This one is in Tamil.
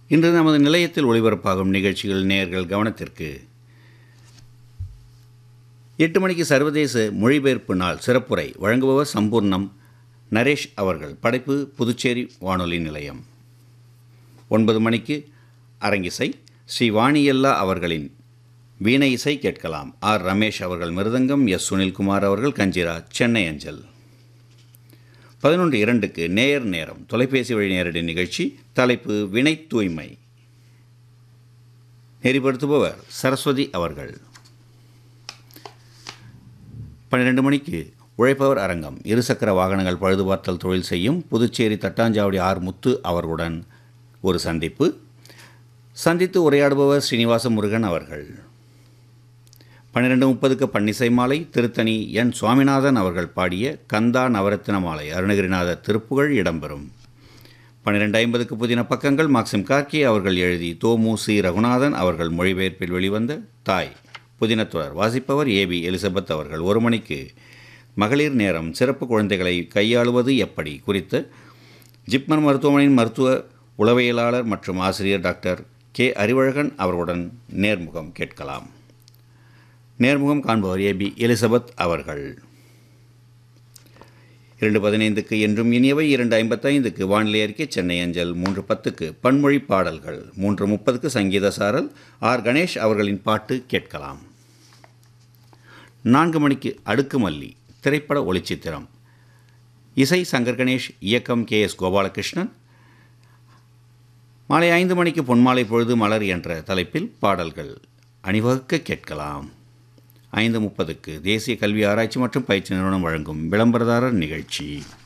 இன்று நமது நிலையத்தில் ஒளிபரப்பாகும் நிகழ்ச்சிகள் நேயர்கள் கவனத்திற்கு எட்டு மணிக்கு சர்வதேச மொழிபெயர்ப்பு நாள் சிறப்புரை வழங்குபவர் சம்பூர்ணம் நரேஷ் அவர்கள் படைப்பு புதுச்சேரி வானொலி நிலையம் ஒன்பது மணிக்கு அரங்கிசை ஸ்ரீ வாணியல்லா அவர்களின் வீணை இசை கேட்கலாம் ஆர் ரமேஷ் அவர்கள் மிருதங்கம் எஸ் சுனில்குமார் அவர்கள் கஞ்சிரா சென்னை அஞ்சல் பதினொன்று இரண்டுக்கு நேயர் நேரம் தொலைபேசி வழி நேரடி நிகழ்ச்சி தலைப்பு வினை தூய்மை நெறிப்படுத்துபவர் சரஸ்வதி அவர்கள் பன்னிரெண்டு மணிக்கு உழைப்பவர் அரங்கம் இருசக்கர வாகனங்கள் பழுதுபார்த்தல் தொழில் செய்யும் புதுச்சேரி தட்டாஞ்சாவடி ஆர் முத்து அவர்களுடன் ஒரு சந்திப்பு சந்தித்து உரையாடுபவர் ஸ்ரீனிவாச முருகன் அவர்கள் பன்னிரெண்டு முப்பதுக்கு பன்னிசை மாலை திருத்தணி என் சுவாமிநாதன் அவர்கள் பாடிய கந்தா நவரத்தின மாலை அருணகிரிநாதர் திருப்புகழ் இடம்பெறும் பன்னிரெண்டு ஐம்பதுக்கு புதின பக்கங்கள் மாக்சிம் கார்கி அவர்கள் எழுதி தோமு சி ரகுநாதன் அவர்கள் மொழிபெயர்ப்பில் வெளிவந்த தாய் புதினத்துறர் வாசிப்பவர் ஏபி எலிசபெத் அவர்கள் ஒரு மணிக்கு மகளிர் நேரம் சிறப்பு குழந்தைகளை கையாளுவது எப்படி குறித்து ஜிப்மர் மருத்துவமனையின் மருத்துவ உளவியலாளர் மற்றும் ஆசிரியர் டாக்டர் கே அறிவழகன் அவர்களுடன் நேர்முகம் கேட்கலாம் நேர்முகம் காண்பவர் ஏபி எலிசபெத் அவர்கள் இரண்டு பதினைந்துக்கு என்றும் இனியவை இரண்டு ஐம்பத்தைந்துக்கு வானிலை அறிக்கை சென்னை அஞ்சல் மூன்று பத்துக்கு பன்மொழி பாடல்கள் மூன்று முப்பதுக்கு சங்கீத சாரல் ஆர் கணேஷ் அவர்களின் பாட்டு கேட்கலாம் நான்கு மணிக்கு அடுக்குமல்லி திரைப்பட ஒளிச்சித்திரம் இசை சங்கர் கணேஷ் இயக்கம் கே எஸ் கோபாலகிருஷ்ணன் மாலை ஐந்து மணிக்கு பொன்மாலை பொழுது மலர் என்ற தலைப்பில் பாடல்கள் அணிவகுக்க கேட்கலாம் ஐந்து முப்பதுக்கு தேசிய கல்வி ஆராய்ச்சி மற்றும் பயிற்சி நிறுவனம் வழங்கும் விளம்பரதாரர் நிகழ்ச்சி